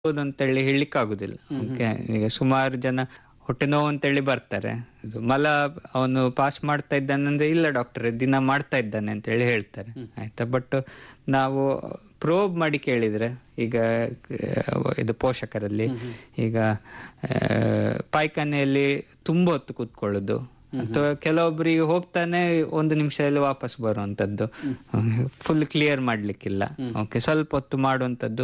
ಹೌದು ಅಂತೇಳಿ ಹೇಳಲಿಕ್ಕೆ ಆಗುದಿಲ್ಲ ಓಕೆ ಈಗ ಸುಮಾರು ಜನ ಹೊಟ್ಟೆ ನೋವು ಅಂತೇಳಿ ಬರ್ತಾರೆ ಇದು ಮಲ ಅವನು ಪಾಸ್ ಮಾಡ್ತಾ ಇದ್ದಾನಂದ್ರೆ ಇಲ್ಲ ಡಾಕ್ಟರ್ ದಿನ ಮಾಡ್ತಾ ಇದ್ದಾನೆ ಅಂತ ಹೇಳಿ ಹೇಳ್ತಾರೆ ಆಯ್ತಾ ಬಟ್ ನಾವು ಪ್ರೋಬ್ ಮಾಡಿ ಕೇಳಿದ್ರೆ ಈಗ ಆ, ಇದು ಪೋಷಕರಲ್ಲಿ ಈಗ ಆ, ಪಾಯ್ಖಾನೆಯಲ್ಲಿ ತುಂಬಾ ಹೊತ್ತು ಕೂತ್ಕೊಳ್ಳೋದು ಅಥವಾ ಕೆಲವೊಬ್ಬರಿಗೆ ಹೋಗ್ತಾನೆ ಒಂದು ನಿಮಿಷದಲ್ಲಿ ವಾಪಸ್ ಬರುವಂತದ್ದು ಫುಲ್ ಕ್ಲಿಯರ್ ಮಾಡ್ಲಿಕ್ಕಿಲ್ಲ ಓಕೆ ಸ್ವಲ್ಪ ಹೊತ್ತು ಮಾಡುವಂತದ್ದು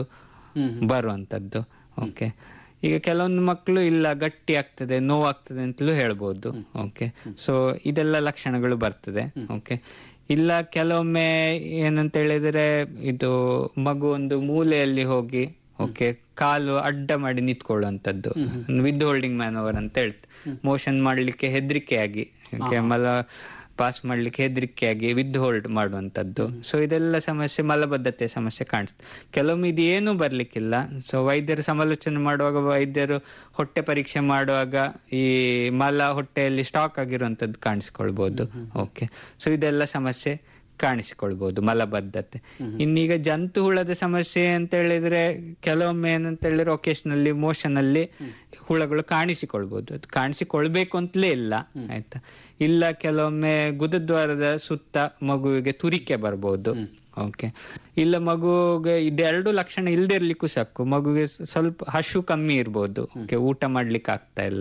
ಬರುವಂತದ್ದು ಓಕೆ ಈಗ ಕೆಲವೊಂದು ಮಕ್ಕಳು ಇಲ್ಲ ಗಟ್ಟಿ ಆಗ್ತದೆ ನೋವಾಗ್ತದೆ ಅಂತಲೂ ಹೇಳ್ಬೋದು ಓಕೆ ಸೊ ಇದೆಲ್ಲ ಲಕ್ಷಣಗಳು ಬರ್ತದೆ ಓಕೆ ಇಲ್ಲ ಕೆಲವೊಮ್ಮೆ ಏನಂತ ಹೇಳಿದ್ರೆ ಇದು ಮಗು ಒಂದು ಮೂಲೆಯಲ್ಲಿ ಹೋಗಿ ಓಕೆ ಕಾಲು ಅಡ್ಡ ಮಾಡಿ ನಿಂತ್ಕೊಳ್ಳುವಂತದ್ದು ವಿತ್ ಹೋಲ್ಡಿಂಗ್ ಮ್ಯಾನೋವರ್ ಅಂತ ಹೇಳ್ತಾರೆ ಮೋಷನ್ ಮಾಡ್ಲಿಕ್ಕೆ ಹೆದರಿಕೆಯಾಗಿ ಓಕೆ ಮಲ ಪಾಸ್ ಮಾಡ್ಲಿಕ್ಕೆ ಹೆದರಿಕೆಯಾಗಿ ವಿತ್ ಹೋಲ್ಡ್ ಮಾಡುವಂತದ್ದು ಸೊ ಇದೆಲ್ಲ ಸಮಸ್ಯೆ ಮಲಬದ್ಧತೆ ಸಮಸ್ಯೆ ಕಾಣಿಸ್ತದೆ ಕೆಲವೊಮ್ಮೆ ಇದು ಏನೂ ಬರ್ಲಿಕ್ಕಿಲ್ಲ ಸೊ ವೈದ್ಯರು ಸಮಾಲೋಚನೆ ಮಾಡುವಾಗ ವೈದ್ಯರು ಹೊಟ್ಟೆ ಪರೀಕ್ಷೆ ಮಾಡುವಾಗ ಈ ಮಲ ಹೊಟ್ಟೆಯಲ್ಲಿ ಸ್ಟಾಕ್ ಆಗಿರುವಂತದ್ದು ಕಾಣಿಸ್ಕೊಳ್ಬಹುದು ಓಕೆ ಸೊ ಇದೆಲ್ಲ ಸಮಸ್ಯೆ ಕಾಣಿಸಿಕೊಳ್ಬಹುದು ಮಲಬದ್ಧತೆ ಇನ್ನೀಗ ಜಂತು ಹುಳದ ಸಮಸ್ಯೆ ಅಂತ ಹೇಳಿದ್ರೆ ಕೆಲವೊಮ್ಮೆ ಏನಂತ ಹೇಳಿದ್ರೆ ಒಕೇಶನಲ್ಲಿ ಮೋಷನ್ ಅಲ್ಲಿ ಹುಳಗಳು ಕಾಣಿಸಿಕೊಳ್ಬಹುದು ಅದು ಕಾಣಿಸಿಕೊಳ್ಬೇಕು ಅಂತಲೇ ಇಲ್ಲ ಆಯ್ತಾ ಇಲ್ಲ ಕೆಲವೊಮ್ಮೆ ಗುದದ್ವಾರದ ಸುತ್ತ ಮಗುವಿಗೆ ತುರಿಕೆ ಬರ್ಬೋದು ಓಕೆ ಇಲ್ಲ ಮಗುಗೆ ಇದೆರಡು ಲಕ್ಷಣ ಇಲ್ದಿರ್ಲಿಕ್ಕೂ ಸಾಕು ಮಗುಗೆ ಸ್ವಲ್ಪ ಹಶು ಕಮ್ಮಿ ಇರ್ಬೋದು ಓಕೆ ಊಟ ಮಾಡ್ಲಿಕ್ಕೆ ಆಗ್ತಾ ಇಲ್ಲ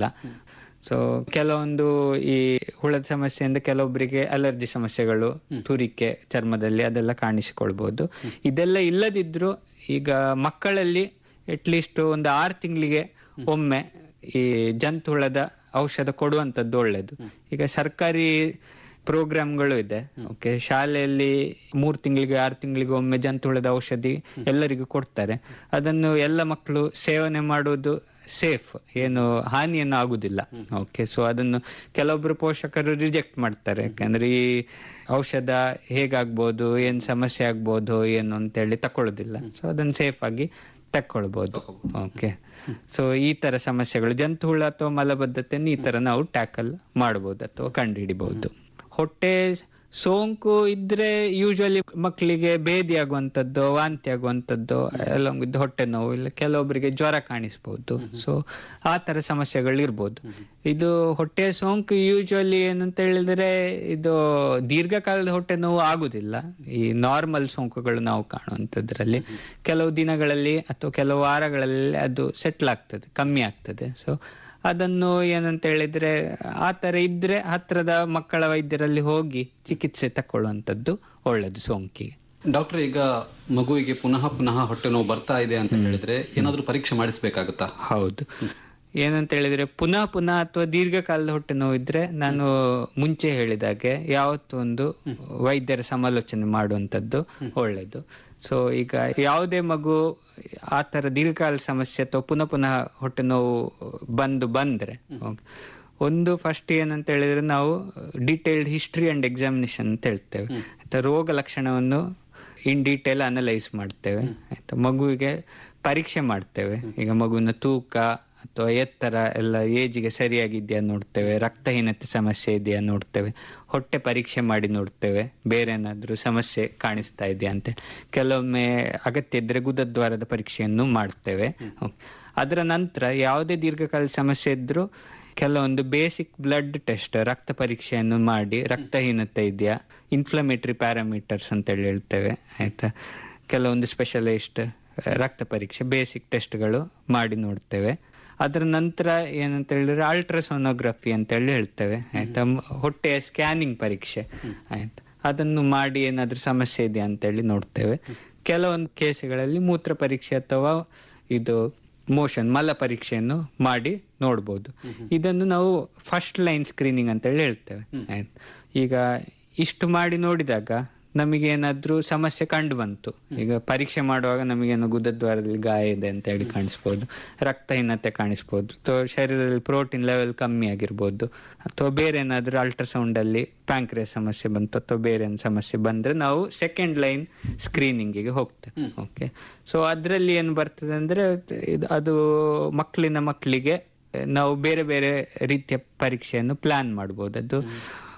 ಸೊ ಕೆಲವೊಂದು ಈ ಹುಳದ ಸಮಸ್ಯೆಯಿಂದ ಕೆಲವೊಬ್ಬರಿಗೆ ಅಲರ್ಜಿ ಸಮಸ್ಯೆಗಳು ತುರಿಕೆ ಚರ್ಮದಲ್ಲಿ ಅದೆಲ್ಲ ಕಾಣಿಸಿಕೊಳ್ಬಹುದು ಇದೆಲ್ಲ ಇಲ್ಲದಿದ್ರು ಈಗ ಮಕ್ಕಳಲ್ಲಿ ಅಟ್ಲೀಸ್ಟ್ ಒಂದು ಆರು ತಿಂಗಳಿಗೆ ಒಮ್ಮೆ ಈ ಜಂತು ಹುಳದ ಔಷಧ ಕೊಡುವಂತದ್ದು ಒಳ್ಳೇದು ಈಗ ಸರ್ಕಾರಿ ಪ್ರೋಗ್ರಾಮ್ಗಳು ಇದೆ ಓಕೆ ಶಾಲೆಯಲ್ಲಿ ಮೂರ್ ತಿಂಗಳಿಗೆ ಆರು ತಿಂಗಳಿಗೆ ಒಮ್ಮೆ ಜಂತು ಹುಳದ ಔಷಧಿ ಎಲ್ಲರಿಗೂ ಕೊಡ್ತಾರೆ ಅದನ್ನು ಎಲ್ಲ ಮಕ್ಕಳು ಸೇವನೆ ಮಾಡುವುದು ಸೇಫ್ ಏನು ಹಾನಿಯನ್ನು ಆಗುದಿಲ್ಲ ಓಕೆ ಸೊ ಅದನ್ನು ಕೆಲವೊಬ್ರು ಪೋಷಕರು ರಿಜೆಕ್ಟ್ ಮಾಡ್ತಾರೆ ಯಾಕಂದ್ರೆ ಈ ಔಷಧ ಹೇಗಾಗ್ಬೋದು ಏನ್ ಸಮಸ್ಯೆ ಆಗ್ಬೋದು ಏನು ಅಂತೇಳಿ ತಕೊಳ್ಳೋದಿಲ್ಲ ಸೊ ಅದನ್ನು ಸೇಫ್ ಆಗಿ ತಕ್ಕೊಳ್ಬಹುದು ಓಕೆ ಸೊ ಈ ತರ ಸಮಸ್ಯೆಗಳು ಜಂತು ಹುಳ ಅಥವಾ ಮಲಬದ್ಧತೆಯನ್ನು ಈ ತರ ನಾವು ಟ್ಯಾಕಲ್ ಮಾಡಬಹುದು ಅಥವಾ ಕಂಡುಹಿಡಿಬಹುದು ಹೊಟ್ಟೆ ಸೋಂಕು ಇದ್ರೆ ಯೂಶುವಲಿ ಮಕ್ಕಳಿಗೆ ಬೇದಿ ಆಗುವಂತದ್ದು ವಾಂತಿ ಆಗುವಂತದ್ದು along with ಹೊಟ್ಟೆ ನೋವು ಇಲ್ಲ ಕೆಲವೊಬ್ಬರಿಗೆ ಜ್ವರ ಕಾಣಿಸ್ಬೋದು ಸೊ ಆ ತರ ಸಮಸ್ಯೆಗಳು ಇರ್ಬೋದು ಇದು ಹೊಟ್ಟೆ ಸೋಂಕು ಯೂಶುವಲಿ ಏನಂತ ಹೇಳಿದ್ರೆ ಇದು ದೀರ್ಘಕಾಲದ ಹೊಟ್ಟೆ ನೋವು ಆಗುದಿಲ್ಲ ಈ ನಾರ್ಮಲ್ ಸೋಂಕುಗಳು ನಾವು ಕಾಣುವಂತದ್ರಲ್ಲಿ ಕೆಲವು ದಿನಗಳಲ್ಲಿ ಅಥವಾ ಕೆಲವು ವಾರಗಳಲ್ಲಿ ಅದು ಸೆಟ್ಲ್ ಆಗ್ತದೆ ಕಮ್ಮಿ ಆಗ್ತದೆ ಸೊ ಅದನ್ನು ಏನಂತ ಹೇಳಿದ್ರೆ ಆ ತರ ಇದ್ರೆ ಹತ್ರದ ಮಕ್ಕಳ ವೈದ್ಯರಲ್ಲಿ ಹೋಗಿ ಚಿಕಿತ್ಸೆ ತಕೊಳ್ಳುವಂತದ್ದು ಒಳ್ಳೇದು ಸೋಂಕಿಗೆ ಡಾಕ್ಟರ್ ಈಗ ಮಗುವಿಗೆ ಪುನಃ ಪುನಃ ಹೊಟ್ಟೆ ನೋವು ಬರ್ತಾ ಇದೆ ಅಂತ ಹೇಳಿದ್ರೆ ಏನಾದ್ರೂ ಪರೀಕ್ಷೆ ಮಾಡಿಸ್ಬೇಕಾಗತ್ತಾ ಹೌದು ಏನಂತ ಹೇಳಿದ್ರೆ ಪುನಃ ಪುನಃ ಅಥವಾ ದೀರ್ಘಕಾಲದ ಹೊಟ್ಟೆ ನೋವು ಇದ್ರೆ ನಾನು ಮುಂಚೆ ಹೇಳಿದಾಗೆ ಯಾವತ್ತೂ ಒಂದು ವೈದ್ಯರ ಸಮಾಲೋಚನೆ ಮಾಡುವಂತದ್ದು ಒಳ್ಳೇದು ಸೊ ಈಗ ಯಾವುದೇ ಮಗು ಆ ತರ ದೀರ್ಘಕಾಲ ಸಮಸ್ಯೆ ಅಥವಾ ಪುನಃ ಪುನಃ ಹೊಟ್ಟೆ ನೋವು ಬಂದು ಬಂದ್ರೆ okay. ಒಂದು ಫಸ್ಟ್ ಏನಂತ ಹೇಳಿದ್ರೆ ನಾವು ಡೀಟೇಲ್ಡ್ ಹಿಸ್ಟ್ರಿ ಅಂಡ್ ಎಕ್ಸಾಮಿನೇಷನ್ ಅಂತ ಹೇಳ್ತೇವೆ ಆಯ್ತಾ ರೋಗ ಲಕ್ಷಣವನ್ನು ಇನ್ ಡೀಟೇಲ್ ಅನಲೈಸ್ ಮಾಡ್ತೇವೆ ಆಯ್ತಾ ಮಗುವಿಗೆ ಪರೀಕ್ಷೆ ಮಾಡ್ತೇವೆ ಈಗ ಮಗುವಿನ ತೂಕ ಅಥವಾ ಎತ್ತರ ಎಲ್ಲ ಏಜಿಗೆ ಸರಿಯಾಗಿದೆಯಾ ನೋಡ್ತೇವೆ ರಕ್ತಹೀನತೆ ಸಮಸ್ಯೆ ಇದೆಯಾ ನೋಡ್ತೇವೆ ಹೊಟ್ಟೆ ಪರೀಕ್ಷೆ ಮಾಡಿ ನೋಡ್ತೇವೆ ಬೇರೆ ಏನಾದ್ರೂ ಸಮಸ್ಯೆ ಕಾಣಿಸ್ತಾ ಇದೆಯಾ ಅಂತ ಕೆಲವೊಮ್ಮೆ ಅಗತ್ಯ ಇದ್ರೆ ಗುದದ್ವಾರದ ಪರೀಕ್ಷೆಯನ್ನು ಮಾಡ್ತೇವೆ Okay. ಅದರ ನಂತರ ಯಾವುದೇ ದೀರ್ಘಕಾಲ ಸಮಸ್ಯೆ ಇದ್ರೂ ಕೆಲವೊಂದು ಬೇಸಿಕ್ ಬ್ಲಡ್ ಟೆಸ್ಟ್ ರಕ್ತ ಪರೀಕ್ಷೆಯನ್ನು ಮಾಡಿ ರಕ್ತಹೀನತೆ ಇದೆಯಾ ಇನ್ಫ್ಲಮೇಟರಿ ಪ್ಯಾರಾಮೀಟರ್ಸ್ ಅಂತ ಹೇಳಿ ಹೇಳ್ತೇವೆ ಆಯ್ತಾ ಕೆಲವೊಂದು ಸ್ಪೆಷಲಿಸ್ಟ್ ರಕ್ತ ಪರೀಕ್ಷೆ ಬೇಸಿಕ್ ಟೆಸ್ಟ್ಗಳು ಮಾಡಿ ನೋಡ್ತೇವೆ ಅದರ ನಂತರ ಏನಂತ ಹೇಳಿದ್ರೆ ಅಲ್ಟ್ರಾಸೋನೋಗ್ರಫಿ ಅಂತ ಹೇಳಿ ಹೇಳ್ತೇವೆ ಆಯ್ತಾ ಮ್- ಹೊಟ್ಟೆಯ ಸ್ಕ್ಯಾನಿಂಗ್ ಪರೀಕ್ಷೆ ಆಯ್ತಾ ಅದನ್ನು ಮಾಡಿ ಏನಾದ್ರೂ ಸಮಸ್ಯೆ ಇದೆಯಾ ಅಂತ ಹೇಳಿ ನೋಡ್ತೇವೆ ಕೆಲವೊಂದು ಕೇಸುಗಳಲ್ಲಿ ಮೂತ್ರ ಪರೀಕ್ಷೆ ಅಥವಾ ಇದು ಮೋಷನ್ ಮಲ ಪರೀಕ್ಷೆಯನ್ನು ಮಾಡಿ ನೋಡ್ಬೋದು ಇದನ್ನು ನಾವು ಫಸ್ಟ್ ಲೈನ್ ಸ್ಕ್ರೀನಿಂಗ್ ಅಂತ ಹೇಳಿ ಹೇಳ್ತೇವೆ ಆಯ್ತು ಈಗ ಇಷ್ಟು ಮಾಡಿ ನೋಡಿದಾಗ ನಮಗೆ ಏನಾದ್ರೂ ಸಮಸ್ಯೆ ಕಂಡು ಬಂತು ಈಗ ಪರೀಕ್ಷೆ ಮಾಡುವಾಗ ನಮಗೇನು ಗುದದ್ವಾರದಲ್ಲಿ ಗಾಯ ಇದೆ ಅಂತ ಹೇಳಿ ಕಾಣಿಸ್ಬೋದು ರಕ್ತಹೀನತೆ ಕಾಣಿಸ್ಬೋದು ಅಥವಾ ಶರೀರದಲ್ಲಿ ಪ್ರೋಟೀನ್ ಲೆವೆಲ್ ಕಮ್ಮಿ ಆಗಿರ್ಬೋದು ಅಥವಾ ಬೇರೆ ಏನಾದ್ರೂ ಅಲ್ಟ್ರಾಸೌಂಡ್ ಅಲ್ಲಿ ಪ್ಯಾಂಕ್ರಿಯಸ್ ಸಮಸ್ಯೆ ಬಂತು ಅಥವಾ ಬೇರೆ ಏನ್ ಸಮಸ್ಯೆ ಬಂದ್ರೆ ನಾವು ಸೆಕೆಂಡ್ ಲೈನ್ ಸ್ಕ್ರೀನಿಂಗಿಗೆ ಹೋಗ್ತೇವೆ ಓಕೆ ಸೊ ಅದ್ರಲ್ಲಿ ಏನ್ ಬರ್ತದೆ ಅಂದ್ರೆ ಇದು- ಅದು ಮಕ್ಕಳಿನ ಮಕ್ಕಳಿಗೆ ನಾವು ಬೇರೆ ಬೇರೆ ರೀತಿಯ ಪರೀಕ್ಷೆಯನ್ನು ಪ್ಲಾನ್ ಮಾಡ್ಬೋದು ಅದು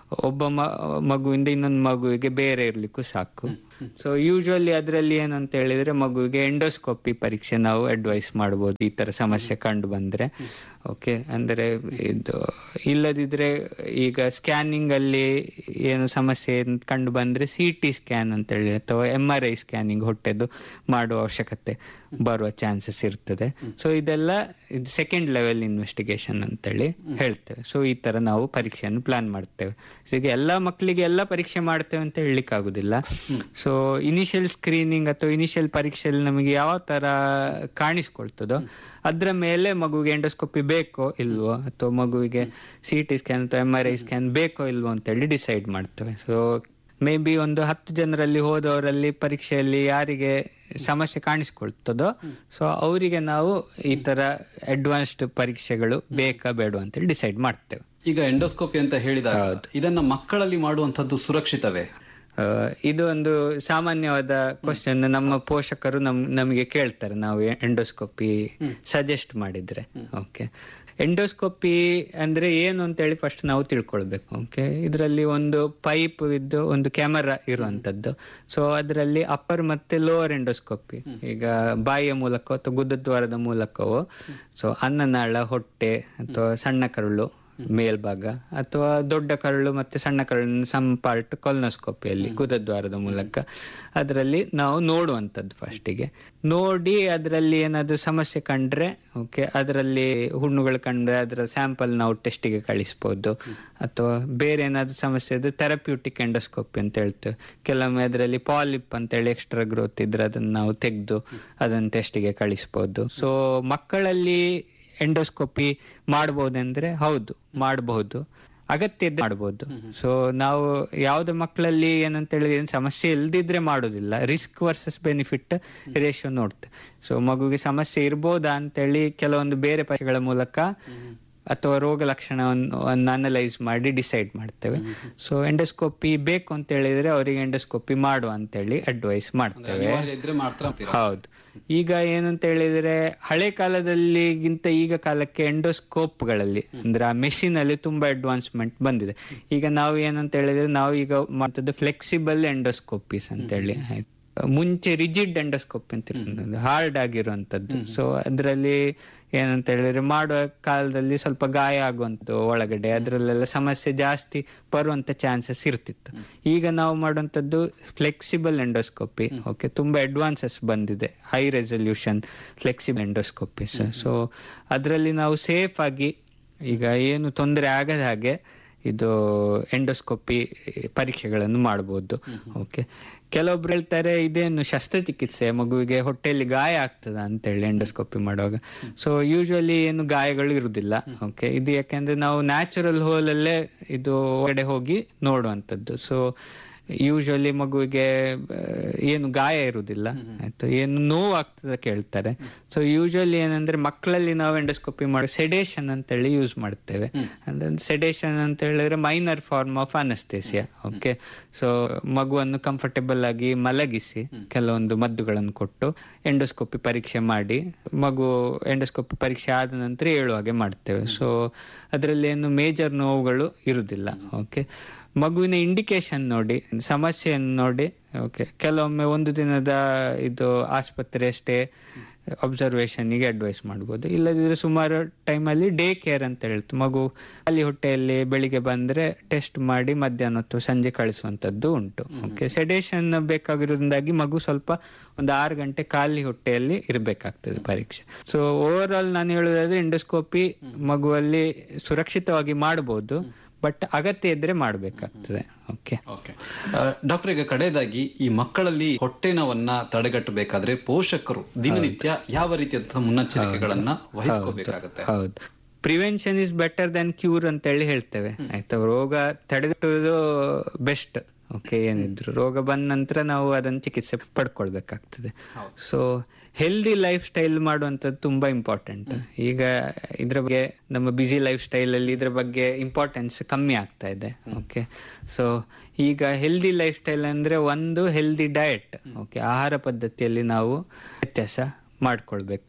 ಒಬ್ಬ ಮ- ಮಗುವಿಂದ ಇನ್ನೊಂದು ಮಗುವಿಗೆ ಬೇರೆ ಇರ್ಲಿಕ್ಕೂ ಸಾಕು ಸೊ ಯೂಶುವಲಿ ಅದರಲ್ಲಿ ಏನಂತ ಹೇಳಿದ್ರೆ ಮಗುವಿಗೆ ಎಂಡೋಸ್ಕೋಪಿ ಪರೀಕ್ಷೆ ನಾವು ಅಡ್ವೈಸ್ ಮಾಡ್ಬೋದು ಈ ತರ ಸಮಸ್ಯೆ ಕಂಡು ಬಂದ್ರೆ ಓಕೆ ಅಂದ್ರೆ ಇದು ಇಲ್ಲದಿದ್ರೆ ಈಗ ಸ್ಕ್ಯಾನಿಂಗ್ ಅಲ್ಲಿ ಏನು ಸಮಸ್ಯೆ ಕಂಡು ಬಂದ್ರೆ ಸಿ ಟಿ ಸ್ಕ್ಯಾನ್ ಅಂತ ಹೇಳಿ ಅಥವಾ ಎಂ ಆರ್ ಐ ಸ್ಕ್ಯಾನಿಂಗ್ ಹೊಟ್ಟೆದು ಮಾಡುವ ಅವಶ್ಯಕತೆ ಬರುವ ಚಾನ್ಸಸ್ ಇರ್ತದೆ ಸೊ ಇದೆಲ್ಲ ಇದು ಸೆಕೆಂಡ್ ಲೆವೆಲ್ ಇನ್ವೆಸ್ಟಿಗೇಷನ್ ಅಂತೇಳಿ ಹೇಳ್ತೇವೆ ಸೊ ಈ ತರ ನಾವು ಪರೀಕ್ಷೆಯನ್ನು ಪ್ಲಾನ್ ಮಾಡ್ತೇವೆ So ಈಗ ಎಲ್ಲಾ ಮಕ್ಕಳಿಗೆ ಎಲ್ಲ ಪರೀಕ್ಷೆ ಮಾಡ್ತೇವೆ ಅಂತ ಹೇಳಲಿಕ್ಕೆ ಆಗುದಿಲ್ಲ ಸೊ ಇನಿಷಿಯಲ್ ಸ್ಕ್ರೀನಿಂಗ್ ಅಥವಾ ಇನಿಷಿಯಲ್ ಪರೀಕ್ಷೆಯಲ್ಲಿ ನಮಗೆ ಯಾವ ತರ ಕಾಣಿಸ್ಕೊಳ್ತದೋ ಅದ್ರ ಮೇಲೆ ಮಗುವಿಗೆ ಎಂಡೋಸ್ಕೋಪಿ ಬೇಕೋ ಇಲ್ವೋ ಅಥವಾ ಮಗುವಿಗೆ ಸಿ ಟಿ ಸ್ಕ್ಯಾನ್ ಅಥವಾ ಎಂ ಆರ್ ಐ ಸ್ಕ್ಯಾನ್ ಬೇಕೋ ಇಲ್ವೋ ಅಂತೇಳಿ ಡಿಸೈಡ್ ಮಾಡ್ತೇವೆ ಸೊ ಮೇ ಬಿ ಒಂದು ಹತ್ತು ಜನರಲ್ಲಿ ಹೋದವರಲ್ಲಿ ಪರೀಕ್ಷೆಯಲ್ಲಿ ಯಾರಿಗೆ ಸಮಸ್ಯೆ ಕಾಣಿಸ್ಕೊಳ್ತದೋ ಸೊ ಅವರಿಗೆ ನಾವು ಈ ತರ ಅಡ್ವಾನ್ಸ್ಡ್ ಪರೀಕ್ಷೆಗಳು ಬೇಕಾ ಬೇಡ ಅಂತೇಳಿ ಡಿಸೈಡ್ ಮಾಡ್ತೇವೆ ಈಗ ಎಂಡೋಸ್ಕೋಪಿ ಅಂತ ಹೇಳಿದಾಗ ಇದನ್ನ ಮಕ್ಕಳಲ್ಲಿ ಮಾಡುವಂತದ್ದು ಸುರಕ್ಷಿತವೇ ಆ, ಇದು ಒಂದು ಸಾಮಾನ್ಯವಾದ ಕ್ವಶನ್ ನಮ್ಮ ಪೋಷಕರು ನಮ್ ನಮಗೆ ಕೇಳ್ತಾರೆ ನಾವು ಎಂಡೋಸ್ಕೋಪಿ ಸಜೆಸ್ಟ್ ಮಾಡಿದ್ರೆ ಓಕೆ ಎಂಡೋಸ್ಕೋಪಿ ಅಂದ್ರೆ ಏನು ಅಂತ ಹೇಳಿ ಫಸ್ಟ್ ನಾವು ತಿಳ್ಕೊಳ್ಬೇಕು ಓಕೆ ಇದರಲ್ಲಿ ಒಂದು ಪೈಪ್ ಇದ್ದು ಒಂದು ಕ್ಯಾಮರಾ ಇರುವಂತದ್ದು ಸೊ ಅದರಲ್ಲಿ ಅಪ್ಪರ್ ಮತ್ತೆ ಲೋವರ್ ಎಂಡೋಸ್ಕೋಪಿ ಈಗ ಬಾಯಿಯ ಮೂಲಕ ಅಥವಾ ಗುದದ್ವಾರದ ಮೂಲಕವೋ ಸೊ ಅನ್ನನಾಳ ಹೊಟ್ಟೆ ಅಥವಾ ಸಣ್ಣ ಕರುಳು ಮೇಲ್ಭಾಗ ಅಥವಾ ದೊಡ್ಡ ಕರಳು ಮತ್ತೆ ಸಣ್ಣ ಕರಳಿನ ಸಮ್ ಪಾರ್ಟ್ ಕೊಲ್ನೋಸ್ಕೋಪಿಯಲ್ಲಿ ಗುದದ್ವಾರದ ಮೂಲಕ ಅದರಲ್ಲಿ ನಾವು ನೋಡುವಂಥದ್ದು ಫಸ್ಟಿಗೆ ನೋಡಿ ಅದರಲ್ಲಿ ಏನಾದ್ರು ಸಮಸ್ಯೆ ಕಂಡ್ರೆ ಓಕೆ ಅದರಲ್ಲಿ ಹುಣ್ಣುಗಳು ಕಂಡ್ರೆ ಅದರ ಸ್ಯಾಂಪಲ್ ನಾವು ಟೆಸ್ಟಿಗೆ ಕಳಿಸ್ಬೋದು ಅಥವಾ ಬೇರೆ ಏನಾದ್ರು ಸಮಸ್ಯೆ ಇದ್ರೆ ಥೆರಪ್ಯೂಟಿಕ್ ಎಂಡೋಸ್ಕೋಪಿ ಅಂತ ಹೇಳ್ತೇವೆ ಕೆಲವೊಮ್ಮೆ ಅದರಲ್ಲಿ ಪಾಲಿಪ್ ಅಂತ ಹೇಳಿ ಎಕ್ಸ್ಟ್ರಾ ಗ್ರೋತ್ ಇದ್ರೆ ಅದನ್ನ ನಾವು ತೆಗೆದು ಅದನ್ನ ಟೆಸ್ಟಿಗೆ ಕಳಿಸ್ಬೋದು ಸೊ ಮಕ್ಕಳಲ್ಲಿ ಎಂಡೋಸ್ಕೋಪಿ ಮಾಡಬಹುದಂದ್ರೆ ಹೌದು ಮಾಡಬಹುದು ಅಗತ್ಯ ಇದ್ರೆ ಮಾಡಬಹುದು ಸೊ ನಾವು ಯಾವ್ದು ಮಕ್ಕಳಲ್ಲಿ ಏನಂತ ಹೇಳಿದ್ರೆ ಏನ್ ಸಮಸ್ಯೆ ಇಲ್ದಿದ್ರೆ ಮಾಡೋದಿಲ್ಲ ರಿಸ್ಕ್ ವರ್ಸಸ್ ಬೆನಿಫಿಟ್ ರೇಷಿಯೋ ನೋಡ್ತೆ ಸೊ ಮಗುಗೆ ಸಮಸ್ಯೆ ಇರ್ಬೋದಾ ಅಂತೇಳಿ ಕೆಲವೊಂದು ಬೇರೆ ಪರೀಕ್ಷೆಗಳ ಮೂಲಕ ಅಥವಾ ರೋಗ ಲಕ್ಷಣವನ್ನು ಅನಲೈಸ್ ಮಾಡಿ ಡಿಸೈಡ್ ಮಾಡ್ತೇವೆ ಸೊ ಎಂಡೋಸ್ಕೋಪಿ ಬೇಕು ಅಂತ ಹೇಳಿದ್ರೆ ಅವರಿಗೆ ಎಂಡೋಸ್ಕೋಪಿ ಮಾಡುವ ಅಂತೇಳಿ ಅಡ್ವೈಸ್ ಮಾಡ್ತೇವೆ ಅನಿವಾರ್ಯ ಇದ್ರೆ ಮಾತ್ರ ಅಂತೀರಾ? ಹೌದು ಈಗ ಏನಂತ ಹೇಳಿದ್ರೆ ಹಳೆ ಕಾಲದಲ್ಲಿಗಿಂತ ಈಗ ಕಾಲಕ್ಕೆ ಎಂಡೋಸ್ಕೋಪ್ಗಳಲ್ಲಿ ಅಂದ್ರೆ ಆ ಮೆಷಿನ್ ಅಲ್ಲಿ ತುಂಬಾ ಅಡ್ವಾನ್ಸ್ಮೆಂಟ್ ಬಂದಿದೆ ಈಗ ನಾವು ಏನಂತ ಹೇಳಿದ್ರೆ ನಾವು ಈಗ ಮಾಡ್ತದ್ದು ಫ್ಲೆಕ್ಸಿಬಲ್ ಎಂಡೋಸ್ಕೋಪೀಸ್ ಅಂತ ಹೇಳಿ ಆಯ್ತು. ಮುಂಚೆ ರಿಜಿಡ್ ಎಂಡೋಸ್ಕೋಪಿ ಅಂತ ಇರ್ತದೆ ಹಾರ್ಡ್ ಆಗಿರುವಂತದ್ದು ಸೊ ಅದರಲ್ಲಿ ಏನಂತ ಹೇಳಿದ್ರೆ ಮಾಡುವ ಕಾಲದಲ್ಲಿ ಸ್ವಲ್ಪ ಗಾಯ ಆಗುವಂತ ಒಳಗಡೆ ಅದರಲ್ಲೆಲ್ಲ ಸಮಸ್ಯೆ ಜಾಸ್ತಿ ಬರುವಂತ ಚಾನ್ಸಸ್ ಇರ್ತಿತ್ತು ಈಗ ನಾವು ಮಾಡುವಂತದ್ದು ಫ್ಲೆಕ್ಸಿಬಲ್ ಎಂಡೋಸ್ಕೋಪಿ ಓಕೆ ತುಂಬಾ ಅಡ್ವಾನ್ಸಸ್ ಬಂದಿದೆ high resolution flexible endoscopies so ಅದರಲ್ಲಿ ನಾವು ಸೇಫ್ ಆಗಿ ಈಗ ಏನು ತೊಂದರೆ ಆಗದ ಹಾಗೆ ಇದು ಎಂಡೋಸ್ಕೋಪಿ ಪರೀಕ್ಷೆಗಳನ್ನು ಮಾಡಬಹುದು ಓಕೆ ಕೆಲವೊಬ್ರು ಹೇಳ್ತಾರೆ ಇದೇನು ಶಸ್ತ್ರಚಿಕಿತ್ಸೆ ಮಗುವಿಗೆ ಹೊಟ್ಟೆಯಲ್ಲಿ ಗಾಯ ಆಗ್ತದ ಅಂತ ಹೇಳಿ ಎಂಡೋಸ್ಕೋಪಿ ಮಾಡುವಾಗ ಸೊ ಯೂಶುವಲಿ ಏನು ಗಾಯಗಳು ಇರುವುದಿಲ್ಲ ಓಕೆ ಇದು ಯಾಕೆಂದ್ರೆ ನಾವು ನ್ಯಾಚುರಲ್ ಹೋಲ್ ಅಲ್ಲೇ ಇದು ಒಳಗಡೆ ಹೋಗಿ ನೋಡುವಂತದ್ದು ಸೊ ಯೂಶುವಲಿ ಮಗುವಿಗೆ ಆ, ಏನು ಗಾಯ ಇರುವುದಿಲ್ಲ ಆಯ್ತು ಏನು ನೋವು ಆಗ್ತದ ಕೇಳ್ತಾರೆ ಸೊ ಯೂಶುವಲಿ ಏನಂದ್ರೆ ಮಕ್ಕಳಲ್ಲಿ ನಾವು ಎಂಡೋಸ್ಕೋಪಿ ಮಾಡೋ ಸೆಡೇಷನ್ ಅಂತ ಹೇಳಿ ಯೂಸ್ ಮಾಡ್ತೇವೆ ಅಂದ್ರೆ ಸೆಡೇಷನ್ ಅಂತ ಹೇಳಿದ್ರೆ minor form of anaesthesia okay so ಮಗುವನ್ನು ಕಂಫರ್ಟೇಬಲ್ ಆಗಿ ಮಲಗಿಸಿ ಕೆಲವೊಂದು ಮದ್ದುಗಳನ್ನು ಕೊಟ್ಟು ಎಂಡೋಸ್ಕೋಪಿ ಪರೀಕ್ಷೆ ಮಾಡಿ ಮಗು ಎಂಡೋಸ್ಕೋಪಿ ಪರೀಕ್ಷೆ ಆದ ನಂತರ ಹೇಳುವ ಹಾಗೆ ಮಾಡ್ತೇವೆ ಸೊ ಅದರಲ್ಲಿ ಏನು ಮೇಜರ್ ನೋವುಗಳು ಇರುವುದಿಲ್ಲ ಓಕೆ ಮಗುವಿನ ಇಂಡಿಕೇಶನ್ ನೋಡಿ ಸಮಸ್ಯೆಯನ್ನು ನೋಡಿ ಓಕೆ ಕೆಲವೊಮ್ಮೆ ಒಂದು ದಿನದ ಇದು ಆಸ್ಪತ್ರೆ ಅಷ್ಟೇ ಅಬ್ಸರ್ವೇಷನ್ ಗೆ ಅಡ್ವೈಸ್ ಮಾಡ್ಬೋದು ಇಲ್ಲದಿದ್ರೆ ಸುಮಾರು ಟೈಮಲ್ಲಿ ಡೇ ಕೇರ್ ಅಂತ ಹೇಳ್ತು ಮಗು ಅಲ್ಲಿ ಹೊಟ್ಟೆಯಲ್ಲಿ ಬೆಳಿಗ್ಗೆ ಬಂದ್ರೆ ಟೆಸ್ಟ್ ಮಾಡಿ ಮಧ್ಯಾಹ್ನ ಹೊತ್ತು ಸಂಜೆ ಕಳಿಸುವಂತದ್ದು ಉಂಟು ಓಕೆ ಸೆಡೇಷನ್ ಬೇಕಾಗಿರೋದ್ರಿಂದಾಗಿ ಮಗು ಸ್ವಲ್ಪ ಒಂದು ಆರು ಗಂಟೆ ಖಾಲಿ ಹೊಟ್ಟೆಯಲ್ಲಿ ಇರಬೇಕಾಗ್ತದೆ ಪರೀಕ್ಷೆ ಸೊ ಓವರ್ ಆಲ್ ನಾನು ಹೇಳೋದಾದ್ರೆ ಎಂಡೋಸ್ಕೋಪಿ ಮಗುವಲ್ಲಿ ಸುರಕ್ಷಿತವಾಗಿ ಮಾಡಬಹುದು ಬಟ್ ಅಗತ್ಯ ಇದ್ರೆ ಮಾಡ್ಬೇಕಾಗ್ತದೆ ಓಕೆ ಓಕೆ ಡಾಕ್ಟರ್ ಈಗ ಕಡೆಯದಾಗಿ ಈ ಮಕ್ಕಳಲ್ಲಿ ಹೊಟ್ಟೆ ನೋವನ್ನ ತಡೆಗಟ್ಟಬೇಕಾದ್ರೆ ಪೋಷಕರು ದಿನನಿತ್ಯ ಯಾವ ರೀತಿಯಂತಹ ಮುನ್ನೆಚ್ಚರಿಕೆಗಳನ್ನ ವಹಿಸ್ಕೋಬೇಕಾಗತ್ತೆ ಹೌದು prevention is better than cure ಅಂತ ಹೇಳಿ ಹೇಳ್ತೇವೆ ಆಯ್ತಾ ರೋಗ ತಡೆಗಟ್ಟುವುದು ಬೆಸ್ಟ್ ಓಕೆ ಏನಿದ್ರು ರೋಗ ಬಂದ ನಂತರ ನಾವು ಅದನ್ನ ಚಿಕಿತ್ಸೆ ಪಡ್ಕೊಳ್ಬೇಕಾಗ್ತದೆ ಸೊ ಹೆಲ್ದಿ ಲೈಫ್ ಸ್ಟೈಲ್ ಮಾಡುವಂಥದ್ದು ತುಂಬಾ ಇಂಪಾರ್ಟೆಂಟ್ ಈಗ ಇದ್ರ ಬಗ್ಗೆ ನಮ್ಮ ಬಿಸಿ ಲೈಫ್ ಸ್ಟೈಲ್ ಅಲ್ಲಿ ಇದ್ರ ಬಗ್ಗೆ ಇಂಪಾರ್ಟೆನ್ಸ್ ಕಮ್ಮಿ ಆಗ್ತಾ ಇದೆ ಓಕೆ ಸೊ ಈಗ ಹೆಲ್ದಿ ಲೈಫ್ ಸ್ಟೈಲ್ ಅಂದ್ರೆ ಒಂದು ಹೆಲ್ದಿ ಡಯಟ್ ಓಕೆ ಆಹಾರ ಪದ್ಧತಿಯಲ್ಲಿ ನಾವು ವ್ಯತ್ಯಾಸ ಮಾಡ್ಕೊಳ್ಬೇಕು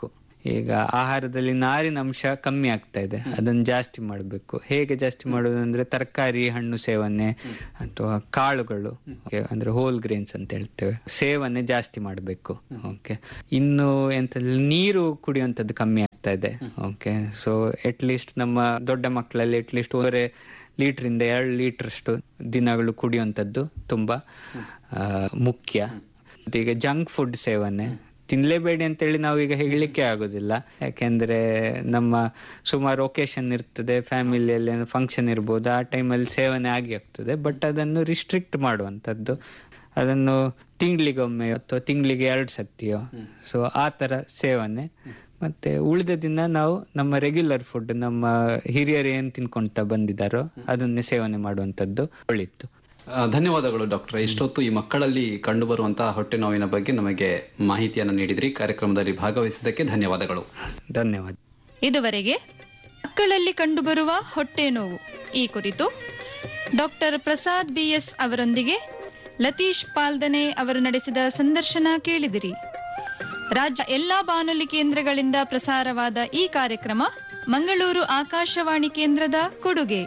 ಈಗ ಆಹಾರದಲ್ಲಿ ನಾರಿನ ಅಂಶ ಕಮ್ಮಿ ಆಗ್ತಾ ಇದೆ ಅದನ್ನ ಜಾಸ್ತಿ ಮಾಡಬೇಕು ಹೇಗೆ ಜಾಸ್ತಿ ಮಾಡೋದು ಅಂದ್ರೆ ತರಕಾರಿ ಹಣ್ಣು ಸೇವನೆ ಅಥವಾ ಕಾಳುಗಳು okay, ಅಂದ್ರೆ ಹೋಲ್ ಗ್ರೇನ್ಸ್ ಅಂತ ಹೇಳ್ತೇವೆ ಸೇವನೆ ಜಾಸ್ತಿ ಮಾಡಬೇಕು ಓಕೆ ಇನ್ನು ಎಂತ ನೀರು ಕುಡಿಯುವಂತದ್ದು ಕಮ್ಮಿ ಆಗ್ತಾ ಇದೆ ಓಕೆ ಸೊ ಅಟ್ ಲೀಸ್ಟ್ ನಮ್ಮ ದೊಡ್ಡ ಮಕ್ಕಳಲ್ಲಿ ಅಟ್ ಲೀಸ್ಟ್ ಒಂದೂವರೆ ಲೀಟರ್ ಇಂದ ಎರಡು ಲೀಟರ್ ಅಷ್ಟು ದಿನಗಳು ಕುಡಿಯುವಂತದ್ದು ತುಂಬಾ ಆ, ಮುಖ್ಯ ಮತ್ತೆ ಈಗ ಜಂಕ್ ಫುಡ್ ಸೇವನೆ ತಿನ್ಲೇಬೇಡಿ ಅಂತೇಳಿ ನಾವು ಈಗ ಹೇಳಲಿಕ್ಕೆ ಆಗುದಿಲ್ಲ ಯಾಕೆಂದ್ರೆ ನಮ್ಮ ಸುಮಾರು ಒಕೇಶನ್ ಇರ್ತದೆ ಫ್ಯಾಮಿಲಿಯಲ್ಲಿ ಫಂಕ್ಷನ್ ಇರ್ಬೋದು ಆ ಟೈಮಲ್ಲಿ ಸೇವನೆ ಆಗಿ ಆಗ್ತದೆ ಬಟ್ ಅದನ್ನು ರಿಸ್ಟ್ರಿಕ್ಟ್ ಮಾಡುವಂತದ್ದು ಅದನ್ನು ತಿಂಗಳಿಗೊಮ್ಮೆ ಅಥವಾ ತಿಂಗಳಿಗೆ ಎರಡು ಸತಿಯೋ ಸೊ ಆ ತರ ಸೇವನೆ ಮತ್ತೆ ಉಳಿದ ದಿನ ನಾವು ನಮ್ಮ ರೆಗ್ಯುಲರ್ ಫುಡ್ ನಮ್ಮ ಹಿರಿಯರು ಏನ್ ತಿನ್ಕೊಂತ ಬಂದಿದ್ದಾರೋ ಅದನ್ನೇ ಸೇವನೆ ಮಾಡುವಂತದ್ದು ಒಳಿತು ಆ, ಧನ್ಯವಾದಗಳು ಡಾಕ್ಟರ್ ಇಷ್ಟೊತ್ತು ಈ ಮಕ್ಕಳಲ್ಲಿ ಕಂಡುಬರುವಂತಹ ಹೊಟ್ಟೆ ನೋವಿನ ಬಗ್ಗೆ ನಮಗೆ ಮಾಹಿತಿಯನ್ನು ನೀಡಿದ್ರಿ ಕಾರ್ಯಕ್ರಮದಲ್ಲಿ ಭಾಗವಹಿಸಿದ್ದಕ್ಕೆ ಧನ್ಯವಾದಗಳು ಧನ್ಯವಾದ ಇದುವರೆಗೆ ಮಕ್ಕಳಲ್ಲಿ ಕಂಡುಬರುವ ಹೊಟ್ಟೆ ನೋವು ಈ ಕುರಿತು ಡಾಕ್ಟರ್ ಪ್ರಸಾದ್ ಬಿಎಸ್ ಅವರೊಂದಿಗೆ ಲತೀಶ್ ಪಾಲ್ದನೆ ಅವರು ನಡೆಸಿದ ಸಂದರ್ಶನ ಕೇಳಿದಿರಿ ರಾಜ್ಯ ಎಲ್ಲಾ ಬಾನುಲಿ ಕೇಂದ್ರಗಳಿಂದ ಪ್ರಸಾರವಾದ ಈ ಕಾರ್ಯಕ್ರಮ ಮಂಗಳೂರು ಆಕಾಶವಾಣಿ ಕೇಂದ್ರದ ಕೊಡುಗೆ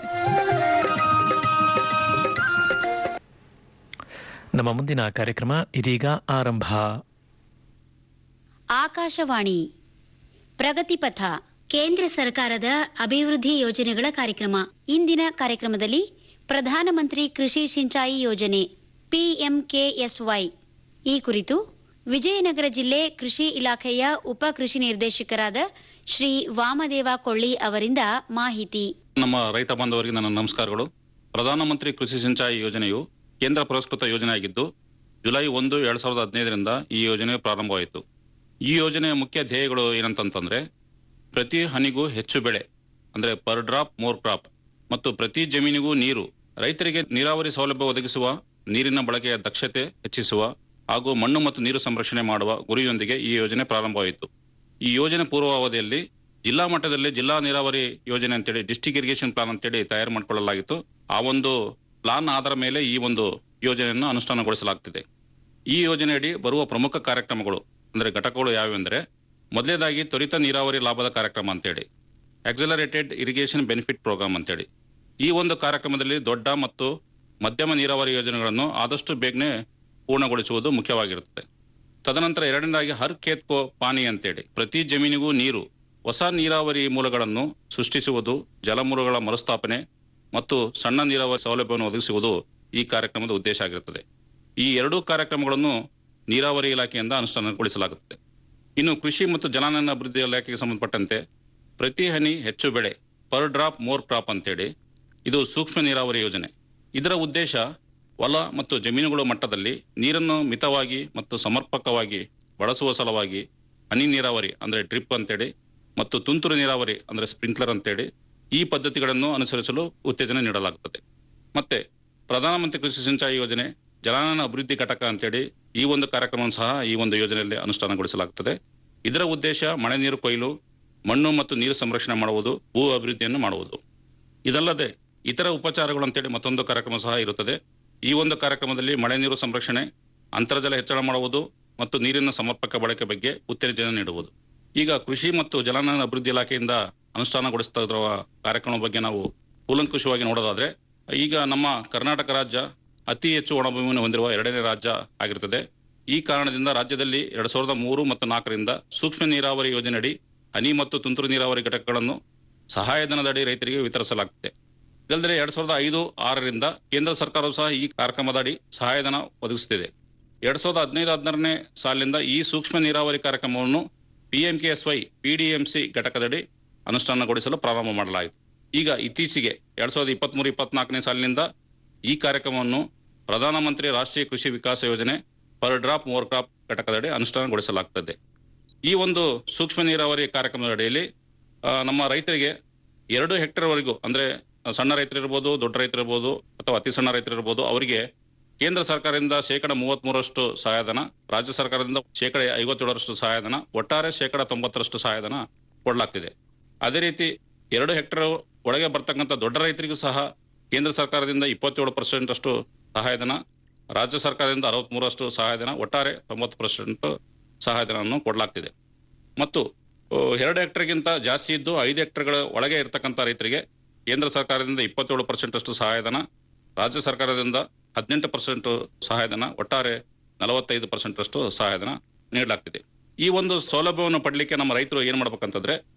ನಮ್ಮ ಮುಂದಿನ ಕಾರ್ಯಕ್ರಮ ಇದೀಗ ಆರಂಭ ಆಕಾಶವಾಣಿ ಪ್ರಗತಿಪಥ ಕೇಂದ್ರ ಸರ್ಕಾರದ ಅಭಿವೃದ್ಧಿ ಯೋಜನೆಗಳ ಕಾರ್ಯಕ್ರಮ ಇಂದಿನ ಕಾರ್ಯಕ್ರಮದಲ್ಲಿ ಪ್ರಧಾನಮಂತ್ರಿ ಕೃಷಿ ಸಿಂಚಾಯಿ ಯೋಜನೆ ಪಿಎಂಕೆಎಸ್ವೈ ಈ ಕುರಿತು ವಿಜಯನಗರ ಜಿಲ್ಲೆ ಕೃಷಿ ಇಲಾಖೆಯ ಉಪ ಕೃಷಿ ನಿರ್ದೇಶಕರಾದ ಶ್ರೀ ವಾಮದೇವ ಕೊಳ್ಳಿ ಅವರಿಂದ ಮಾಹಿತಿ ನಮ್ಮ ರೈತ ಬಾಂಧವರಿಗೆ ನನ್ನ ನಮಸ್ಕಾರಗಳು ಪ್ರಧಾನಮಂತ್ರಿ ಕೃಷಿ ಸಿಂಚಾಯಿ ಯೋಜನೆಯು ಕೇಂದ್ರ ಪುರಸ್ಕೃತ ಯೋಜನೆಯಾಗಿದ್ದು ಜುಲೈ ಒಂದು ಎರಡ್ ಸಾವಿರದ ಹದಿನೈದರಿಂದ ಈ ಯೋಜನೆ ಪ್ರಾರಂಭವಾಯಿತು ಈ ಯೋಜನೆಯ ಮುಖ್ಯ ಧ್ಯೇಯಗಳು ಏನಂತಂತಂದ್ರೆ ಪ್ರತಿ ಹನಿಗೂ ಹೆಚ್ಚು ಬೆಳೆ ಅಂದ್ರೆ ಪರ್ ಡ್ರಾಪ್ ಮೋರ್ ಕ್ರಾಪ್ ಮತ್ತು ಪ್ರತಿ ಜಮೀನಿಗೂ ನೀರು ರೈತರಿಗೆ ನೀರಾವರಿ ಸೌಲಭ್ಯ ಒದಗಿಸುವ ನೀರಿನ ಬಳಕೆಯ ದಕ್ಷತೆ ಹೆಚ್ಚಿಸುವ ಹಾಗೂ ಮಣ್ಣು ಮತ್ತು ನೀರು ಸಂರಕ್ಷಣೆ ಮಾಡುವ ಗುರಿಯೊಂದಿಗೆ ಈ ಯೋಜನೆ ಪ್ರಾರಂಭವಾಯಿತು ಈ ಯೋಜನೆ ಪೂರ್ವಾವಧಿಯಲ್ಲಿ ಜಿಲ್ಲಾ ಮಟ್ಟದಲ್ಲಿ ಜಿಲ್ಲಾ ನೀರಾವರಿ ಯೋಜನೆ ಅಂತೇಳಿ ಡಿಸ್ಟಿಕ್ ಇರಿಗೇಷನ್ ಪ್ಲಾನ್ ಅಂತೇಳಿ ತಯಾರು ಮಾಡಿಕೊಳ್ಳಲಾಗಿತ್ತು ಆ ಒಂದು ಪ್ಲಾನ್ ಆಧಾರ ಮೇಲೆ ಈ ಒಂದು ಯೋಜನೆಯನ್ನು ಅನುಷ್ಠಾನಗೊಳಿಸಲಾಗ್ತಿದೆ ಈ ಯೋಜನೆಯಡಿ ಬರುವ ಪ್ರಮುಖ ಕಾರ್ಯಕ್ರಮಗಳು ಅಂದ್ರೆ ಘಟಕಗಳು ಯಾವೆಂದರೆ ಮೊದಲನೇದಾಗಿ ತ್ವರಿತ ನೀರಾವರಿ ಲಾಭದ ಕಾರ್ಯಕ್ರಮ ಅಂತೇಳಿ ಆಕ್ಸಲರೇಟೆಡ್ ಇರಿಗೇಷನ್ ಬೆನಿಫಿಟ್ ಪ್ರೋಗ್ರಾಮ್ ಅಂತೇಳಿ ಈ ಒಂದು ಕಾರ್ಯಕ್ರಮದಲ್ಲಿ ದೊಡ್ಡ ಮತ್ತು ಮಧ್ಯಮ ನೀರಾವರಿ ಯೋಜನೆಗಳನ್ನು ಆದಷ್ಟು ಬೇಗನೆ ಪೂರ್ಣಗೊಳಿಸುವುದು ಮುಖ್ಯವಾಗಿರುತ್ತದೆ ತದನಂತರ ಎರಡನೇದಾಗಿ ಹರ್ ಖೇತ್ ಕೋ ಪಾನಿ ಅಂತೇಳಿ ಪ್ರತಿ ಜಮೀನಿಗೂ ನೀರು ಹೊಸ ನೀರಾವರಿ ಮೂಲಗಳನ್ನು ಸೃಷ್ಟಿಸುವುದು ಜಲಮೂಲಗಳ ಮರುಸ್ಥಾಪನೆ ಮತ್ತು ಸಣ್ಣ ನೀರಾವರಿ ಸೌಲಭ್ಯವನ್ನು ಒದಗಿಸುವುದು ಈ ಕಾರ್ಯಕ್ರಮದ ಉದ್ದೇಶ ಆಗಿರುತ್ತದೆ ಈ ಎರಡೂ ಕಾರ್ಯಕ್ರಮಗಳನ್ನು ನೀರಾವರಿ ಇಲಾಖೆಯಿಂದ ಅನುಷ್ಠಾನಗೊಳಿಸಲಾಗುತ್ತದೆ ಇನ್ನು ಕೃಷಿ ಮತ್ತು ಜಲಾನಯನ ಅಭಿವೃದ್ಧಿ ಇಲಾಖೆಗೆ ಸಂಬಂಧಪಟ್ಟಂತೆ ಪ್ರತಿ ಹನಿ ಹೆಚ್ಚು ಬೆಳೆ ಪರ್ ಡ್ರಾಪ್ ಮೋರ್ ಕ್ರಾಪ್ ಅಂತೇಳಿ ಇದು ಸೂಕ್ಷ್ಮ ನೀರಾವರಿ ಯೋಜನೆ ಇದರ ಉದ್ದೇಶ ಹೊಲ ಮತ್ತು ಜಮೀನುಗಳ ಮಟ್ಟದಲ್ಲಿ ನೀರನ್ನು ಮಿತವಾಗಿ ಮತ್ತು ಸಮರ್ಪಕವಾಗಿ ಬಳಸುವ ಸಲುವಾಗಿ ಹನಿ ನೀರಾವರಿ ಅಂದ್ರೆ ಡ್ರಿಪ್ ಅಂತೇಳಿ ಮತ್ತು ತುಂತುರು ನೀರಾವರಿ ಅಂದ್ರೆ ಸ್ಪ್ರಿಂಕ್ಲರ್ ಅಂತೇಳಿ ಈ ಪದ್ಧತಿಗಳನ್ನು ಅನುಸರಿಸಲು ಉತ್ತೇಜನ ನೀಡಲಾಗುತ್ತದೆ ಮತ್ತೆ ಪ್ರಧಾನಮಂತ್ರಿ ಕೃಷಿ ಸಿಂಚಾಯಿ ಯೋಜನೆ ಜಲಾನಯನ ಅಭಿವೃದ್ಧಿ ಘಟಕ ಅಂತೇಳಿ ಈ ಒಂದು ಕಾರ್ಯಕ್ರಮವನ್ನು ಸಹ ಈ ಒಂದು ಯೋಜನೆಯಲ್ಲಿ ಅನುಷ್ಠಾನಗೊಳಿಸಲಾಗುತ್ತದೆ ಇದರ ಉದ್ದೇಶ ಮಳೆ ನೀರು ಕೊಯ್ಲು ಮಣ್ಣು ಮತ್ತು ನೀರು ಸಂರಕ್ಷಣೆ ಮಾಡುವುದು ಭೂ ಅಭಿವೃದ್ಧಿಯನ್ನು ಮಾಡುವುದು ಇದಲ್ಲದೆ ಇತರ ಉಪಚಾರಗಳು ಅಂತೇಳಿ ಮತ್ತೊಂದು ಕಾರ್ಯಕ್ರಮ ಸಹ ಇರುತ್ತದೆ ಈ ಒಂದು ಕಾರ್ಯಕ್ರಮದಲ್ಲಿ ಮಳೆ ನೀರು ಸಂರಕ್ಷಣೆ ಅಂತರ್ಜಲ ಹೆಚ್ಚಳ ಮಾಡುವುದು ಮತ್ತು ನೀರಿನ ಸಮರ್ಪಕ ಬಳಕೆ ಬಗ್ಗೆ ಉತ್ತೇಜನ ನೀಡುವುದು ಈಗ ಕೃಷಿ ಮತ್ತು ಜಲಾನಯನ ಅಭಿವೃದ್ಧಿ ಇಲಾಖೆಯಿಂದ ಅನುಷ್ಠಾನಗೊಳಿಸ್ತಾ ಇರುವ ಕಾರ್ಯಕ್ರಮ ಬಗ್ಗೆ ನಾವು ಕೂಲಂಕುಷವಾಗಿ ನೋಡೋದಾದ್ರೆ ಈಗ ನಮ್ಮ ಕರ್ನಾಟಕ ರಾಜ್ಯ ಅತಿ ಹೆಚ್ಚು ಒಣಭೂಮಿಯನ್ನು ಹೊಂದಿರುವ ಎರಡನೇ ರಾಜ್ಯ ಆಗಿರುತ್ತದೆ ಈ ಕಾರಣದಿಂದ ರಾಜ್ಯದಲ್ಲಿ ಎರಡ್ ಸಾವಿರದ ಮೂರು ಮತ್ತು ನಾಲ್ಕರಿಂದ ಸೂಕ್ಷ್ಮ ನೀರಾವರಿ ಯೋಜನೆಯಡಿ ಹನಿ ಮತ್ತು ತುಂತುರು ನೀರಾವರಿ ಘಟಕಗಳನ್ನು ಸಹಾಯಧನದಡಿ ರೈತರಿಗೆ ವಿತರಿಸಲಾಗುತ್ತದೆ ಇದಲ್ಲದೆ ಎರಡ್ ಸಾವಿರದ ಐದು ಆರರಿಂದ ಕೇಂದ್ರ ಸರ್ಕಾರವು ಸಹ ಈ ಕಾರ್ಯಕ್ರಮದ ಅಡಿ ಸಹಾಯಧನ ಒದಗಿಸುತ್ತಿದೆ ಎರಡ್ ಸಾವಿರದ ಹದಿನೈದು ಹದಿನಾರನೇ ಸಾಲಿನಿಂದ ಈ ಸೂಕ್ಷ್ಮ ನೀರಾವರಿ ಕಾರ್ಯಕ್ರಮವನ್ನು ಪಿಎಂಕೆಎಸ್ವೈ ಪಿಡಿಎಂಸಿ ಘಟಕದಡಿ ಅನುಷ್ಠಾನಗೊಳಿಸಲು ಪ್ರಾರಂಭ ಮಾಡಲಾಯಿತು ಈಗ ಇತ್ತೀಚೆಗೆ ಎರಡ್ ಸಾವಿರದ ಇಪ್ಪತ್ಮೂರು ಇಪ್ಪತ್ನಾಲ್ಕನೇ ಸಾಲಿನಿಂದ ಈ ಕಾರ್ಯಕ್ರಮವನ್ನು ಪ್ರಧಾನಮಂತ್ರಿ ರಾಷ್ಟ್ರೀಯ ಕೃಷಿ ವಿಕಾಸ ಯೋಜನೆ ಪರ್ ಡ್ರಾಪ್ ಮೋರ್ ಕ್ರಾಪ್ ಘಟಕದಡಿ ಅನುಷ್ಠಾನಗೊಳಿಸಲಾಗುತ್ತದೆ ಈ ಒಂದು ಸೂಕ್ಷ್ಮ ನೀರಾವರಿ ಕಾರ್ಯಕ್ರಮದ ಅಡಿಯಲ್ಲಿ ಆ, ನಮ್ಮ ರೈತರಿಗೆ ಎರಡು ಹೆಕ್ಟೇರ್ ವರೆಗೂ ಅಂದ್ರೆ ಸಣ್ಣ ರೈತರಿರ್ಬೋದು ದೊಡ್ಡ ರೈತರಿರ್ಬೋದು ಅಥವಾ ಅತಿ ಸಣ್ಣ ರೈತರಿರ್ಬೋದು ಅವರಿಗೆ ಕೇಂದ್ರ ಸರ್ಕಾರದಿಂದ ಶೇಕಡ ಮೂವತ್ಮೂರರಷ್ಟು ಸಹಾಯಧನ ರಾಜ್ಯ ಸರ್ಕಾರದಿಂದ ಶೇಕಡ ಐವತ್ತೇಳರಷ್ಟು ಸಹಾಯಧನ ಒಟ್ಟಾರೆ ಶೇಕಡ ತೊಂಬತ್ತರಷ್ಟು ಸಹಾಯಧನ ಕೊಡಲಾಗ್ತಿದೆ ಅದೇ ರೀತಿ ಎರಡು ಹೆಕ್ಟೇರ್ ಒಳಗೆ ಬರ್ತಕ್ಕಂಥ ದೊಡ್ಡ ರೈತರಿಗೂ ಸಹ ಕೇಂದ್ರ ಸರ್ಕಾರದಿಂದ ಇಪ್ಪತ್ತೇಳು ಪರ್ಸೆಂಟ್ ಅಷ್ಟು ಸಹಾಯಧನ ರಾಜ್ಯ ಸರ್ಕಾರದಿಂದ ಅರವತ್ಮೂರಷ್ಟು ಸಹಾಯಧನ ಒಟ್ಟಾರೆ ತೊಂಬತ್ತು ಪರ್ಸೆಂಟ್ ಸಹಾಯಧನವನ್ನು ಕೊಡಲಾಗ್ತಿದೆ ಮತ್ತು ಓ, ಎರಡು ಹೆಕ್ಟರ್ಗಿಂತ ಜಾಸ್ತಿ ಇದ್ದು ಐದು ಹೆಕ್ಟರ್ಗಳ ಒಳಗೆ ಇರತಕ್ಕಂಥ ರೈತರಿಗೆ ಕೇಂದ್ರ ಸರ್ಕಾರದಿಂದ ಇಪ್ಪತ್ತೇಳು ಪರ್ಸೆಂಟ್ ಅಷ್ಟು ಸಹಾಯಧನ ರಾಜ್ಯ ಸರ್ಕಾರದಿಂದ ಹದಿನೆಂಟು ಪರ್ಸೆಂಟ್ ಸಹಾಯಧನ ಒಟ್ಟಾರೆ ನಲವತ್ತೈದು ಪರ್ಸೆಂಟ್ ಅಷ್ಟು ಸಹಾಯಧನ ನೀಡಲಾಗ್ತಿದೆ ಈ ಒಂದು ಸೌಲಭ್ಯವನ್ನು ಪಡಲಿಕ್ಕೆ ನಮ್ಮ ರೈತರು ಏನ್ ಮಾಡ್ಬೇಕಂತಂದ್ರೆ